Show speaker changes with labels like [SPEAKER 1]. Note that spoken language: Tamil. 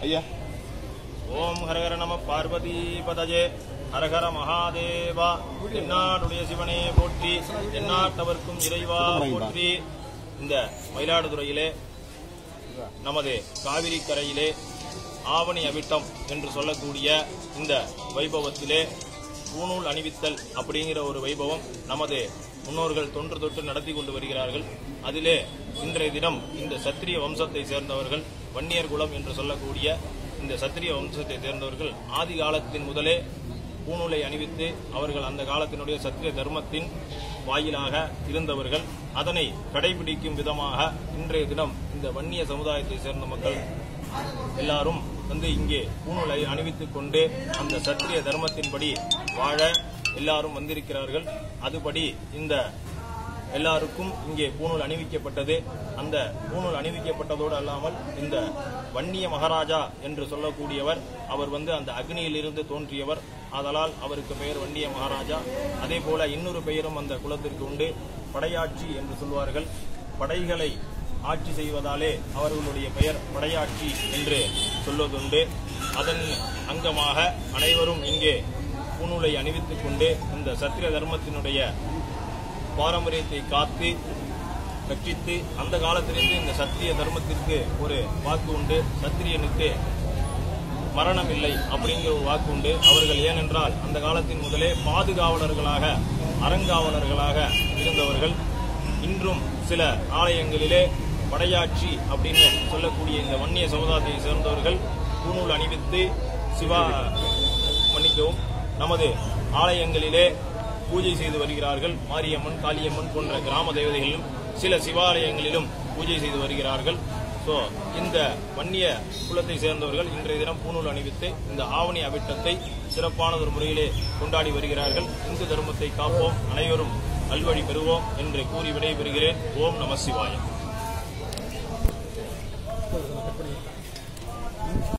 [SPEAKER 1] ஐயா
[SPEAKER 2] ஓம் ஹரஹர நம பார்வதி பதஜே ஹரஹர மகாதேவா எந்நாடுடைய சிவனே போற்றி எந்நாட்டவர்க்கும் இறைவா போற்றி இந்த மயிலாடுதுறையிலே நமது காவிரி கரையிலே ஆவணி அவிட்டம் என்று சொல்லக்கூடிய இந்த வைபவத்திலே பூணூல் அணிவித்தல் அப்படிங்கிற ஒரு வைபவம் நமது முன்னோர்கள் தொன்று தொட்டு நடத்தி கொண்டு வருகிறார்கள் அதிலே இன்றைய தினம் இந்த சத்திரிய வம்சத்தை சேர்ந்தவர்கள் வன்னியர் குலம் என்று சொல்லக்கூடிய இந்த சத்திரிய வம்சத்தை சேர்ந்தவர்கள் ஆதி காலத்தின் முதலே பூணூலை அணிவித்து அவர்கள் அந்த காலத்தினுடைய சத்திரிய தர்மத்தின் வாயிலாக இருந்தவர்கள் அதனை கடைபிடிக்கும் விதமாக இன்றைய தினம் இந்த வன்னிய சமுதாயத்தை சேர்ந்த மக்கள் எல்லாரும் வந்து இங்கே பூணூலை அணிவித்துக் கொண்டு அந்த சத்திரிய தர்மத்தின்படி வாழ எல்லாரும் வந்திருக்கிறார்கள் அதுபடி இந்த எல்லாருக்கும் இங்கே பூணூல் அணிவிக்கப்பட்டது அந்த பூணூல் அணிவிக்கப்பட்டதோடு அல்லாமல் இந்த வன்னிய மகாராஜா என்று சொல்லக்கூடியவர் அவர் வந்து அந்த அக்னியிலிருந்து தோன்றியவர் ஆதலால் அவருக்கு பெயர் வன்னிய மகாராஜா அதே போல இன்னொரு பெயரும் அந்த குலத்திற்கு உண்டு படையாட்சி என்று சொல்வார்கள் படைகளை ஆட்சி செய்வதாலே அவர்களுடைய பெயர் படையாட்சி என்று சொல்வதுண்டு அதன் அங்கமாக அனைவரும் இங்கே பூணூலை அணிவித்துக் கொண்டு இந்த சத்திர தர்மத்தினுடைய பாரம்பரியத்தை காத்து ரட்சித்து அந்த காலத்திலிருந்து இந்த சத்திய தர்மத்திற்கு ஒரு வாக்கு உண்டு சத்திரியனுக்கு மரணம் இல்லை அப்படிங்கிற ஒரு வாக்கு உண்டு அவர்கள் ஏனென்றால் அந்த காலத்தின் முதலே பாதுகாவலர்களாக அறங்காவலர்களாக இருந்தவர்கள் இன்றும் சில ஆலயங்களிலே படையாட்சி அப்படின்னு சொல்லக்கூடிய இந்த வன்னிய சமுதாயத்தை சேர்ந்தவர்கள் பூணூல் அணிவித்து சிவா மன்னிக்கவும் நமது ஆலயங்களிலே பூஜை செய்து வருகிறார்கள் மாரியம்மன் காளியம்மன் போன்ற கிராம தேவதைகளிலும் சில சிவாலயங்களிலும் பூஜை செய்து வருகிறார்கள் ஸோ இந்த வன்னிய குலத்தை சேர்ந்தவர்கள் இன்றைய தினம் பூணூல் அணிவித்து இந்த ஆவணி அவிட்டத்தை சிறப்பான ஒரு முறையிலே கொண்டாடி வருகிறார்கள் இந்து தர்மத்தை காப்போம் அனைவரும் நல்வழி பெறுவோம் என்று கூறி விடைபெறுகிறேன் ஓம் நம சிவாயம்